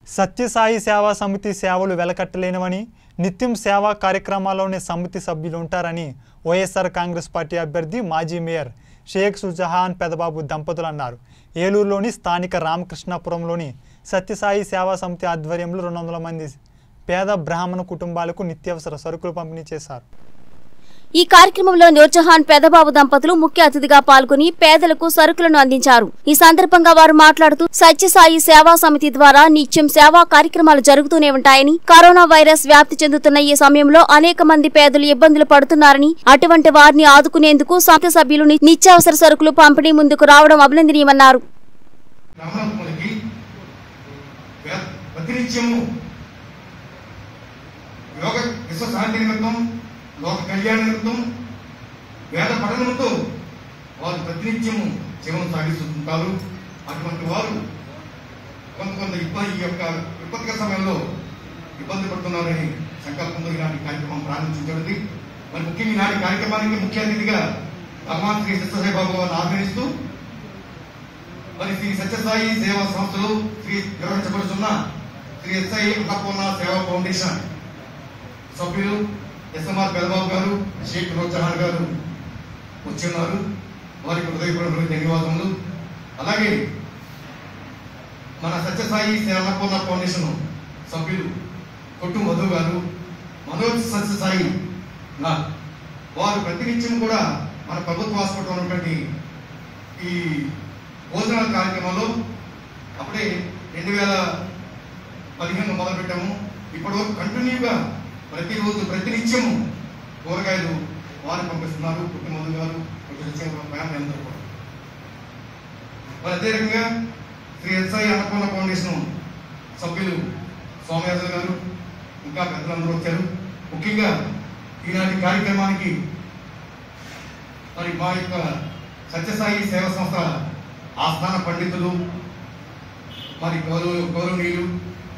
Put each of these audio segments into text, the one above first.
సత్యసాయి సేవా సమితి సేవలు వెలకట్టలేనివని నిత్యం సేవా కార్యక్రమాల్లోనే సమితి సభ్యులు ఉంటారని వైఎస్ఆర్ కాంగ్రెస్ పార్టీ అభ్యర్థి మాజీ మేయర్ షేక్ సుజహాన్ పెదబాబు దంపతులు అన్నారు ఏలూరులోని స్థానిక రామకృష్ణాపురంలోని సత్యసాయి సేవా సమితి ఆధ్వర్యంలో రెండు వందల మంది పేద బ్రాహ్మణ కుటుంబాలకు నిత్యావసర సరుకులు పంపిణీ చేశారు ఈ కార్యక్రమంలో నూర్జహాన్ పెదబాబు దంపతులు ముఖ్య అతిథిగా పాల్గొని పేదలకు సరుకులను అందించారు ఈ సందర్భంగా వారు మాట్లాడుతూ సత్యసాయి సేవా సమితి ద్వారా నిత్యం సేవా కార్యక్రమాలు జరుగుతూనే ఉంటాయని కరోనా వైరస్ వ్యాప్తి చెందుతున్న ఈ సమయంలో అనేక మంది పేదలు ఇబ్బందులు పడుతున్నారని అటువంటి వారిని ఆదుకునేందుకు సమితి సభ్యులు ని- నిత్యావసర సరుకులు పంపిణీ ముందుకు రావడం అభినందనీయమన్నారు బ్రాహ్మణులకి వే- ప్రతినిత్యము యోగ విశ్వశాంతి నిమిత్తం లోక కళ్యాణ నిమిత్తం వేద పఠనంతో వారు ప్రతినిత్యము జీవనం సాగిస్తుంటారు అటువంటి వారు కొంత కొంత ఇబ్బంది ఈ యొక్క విపత్కర సమయంలో ఇబ్బంది పడుతున్నారని సంకల్పంతో ఈనాటి కార్యక్రమం ప్రారంభించబడింది మరి ముఖ్యంగా ఈనాటి కార్యక్రమానికి ముఖ్య అతిథిగా భగవాన్ శ్రీ సత్యసాయి బాబు వారిని ఆహ్వానిస్తూ మరి శ్రీ సత్యసాయి సేవా సంస్థలు శ్రీ నిర్వహించబడుతున్న శ్రీ ఎస్ఐ అన్నపూర్ణ సేవా ఫౌండేషన్ సభ్యులు ఎస్ఎంఆర్ పెదబాబు గారు షేక్ నూర్జహాన్ గారు వచ్చున్నారు వారికి హృదయపూర్వక ధన్యవాదములు అలాగే మన సత్యసాయి సేవ అన్నపూర్ణ ఫౌండేషన్ సభ్యులు కొట్టు మధు గారు మనోజ్ సత్యసాయి నాగ్ వారు ప్రతినిత్యం కూడా మన ప్రభుత్వ హాస్పిటల్ ఉన్నటువంటి ఈ భోజనాల కార్యక్రమంలో అప్పుడే రెండు వేల పదిహేను మొదలు పెట్టాము ఇప్పటివరకు కంటిన్యూగా ప్రతిరోజు ప్రతినిత్యము కూరగాయలు వారు పంపిస్తున్నారు కుటుంబం గారు కుటుంబ ఫ్యామిలీ అందరూ కూడా మరి అదే రకంగా శ్రీ ఎస్ఐ అన్నపూర్ణ ఫౌండేషన్ సభ్యులు సోమయాజు గారు ఇంకా పెద్దలందరూ వచ్చారు ముఖ్యంగా ఈనాటి కార్యక్రమానికి మరి మా యొక్క సత్యసాయి సేవా సంస్థ ఆస్థాన పండితులు మరి గౌరవ గౌరవనీయులు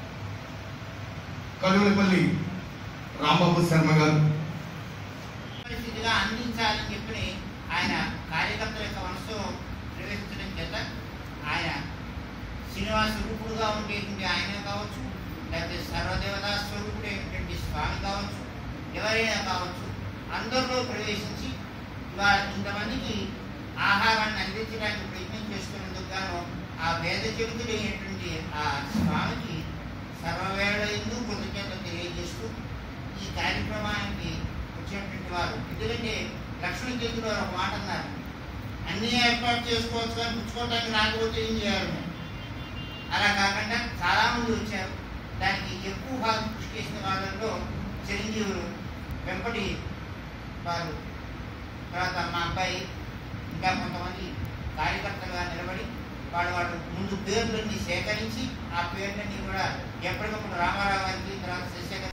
కలువలపల్లి రాంబాబు శర్మ గారు పరిస్థితిగా అందించాలని చెప్పి ఆయన కార్యకర్తల యొక్క మనసు ప్రవేశించడం చేత ఆయన శ్రీనివాస రూపుడుగా ఉండేటువంటి ఆయన కావచ్చు లేకపోతే సర్వదేవతా స్వరూపుడైనటువంటి స్వామి కావచ్చు ఎవరైనా కావచ్చు అందరిలో ప్రవేశించి ఇవాళ ఇంతమందికి ఆహారాన్ని అందించడానికి ప్రయత్నం చేస్తున్నందుకు గాను ఆ వేద చెబుతుడైనటువంటి ఆ స్వామికి సర్వవేళ ఎందుకు కృతజ్ఞత తెలియజేస్తూ ఈ కార్యక్రమానికి వచ్చినటువంటి వారు ఎందుకంటే లక్ష్మణ చేతులు వారు ఒక మాట అన్నారు అన్ని ఏర్పాటు చేసుకోవచ్చు కానీ పుచ్చుకోవడానికి రాకపోతే ఏం చేయాలి మేము? అలా కాకుండా చాలా మంది వచ్చారు దానికి ఎక్కువ భాగం కృషి చేసిన వాళ్ళలో చిరంజీవులు వెంపటి వారు తర్వాత మా అబ్బాయి ఇంకా కొంతమంది కార్యకర్తలుగా నిలబడి వాళ్ళు వాళ్ళు ముందు పేర్లన్నీ సేకరించి ఆ పేర్లన్నీ కూడా ఎప్పటికప్పుడు రామారావు గారికి తర్వాత శశిశేఖర్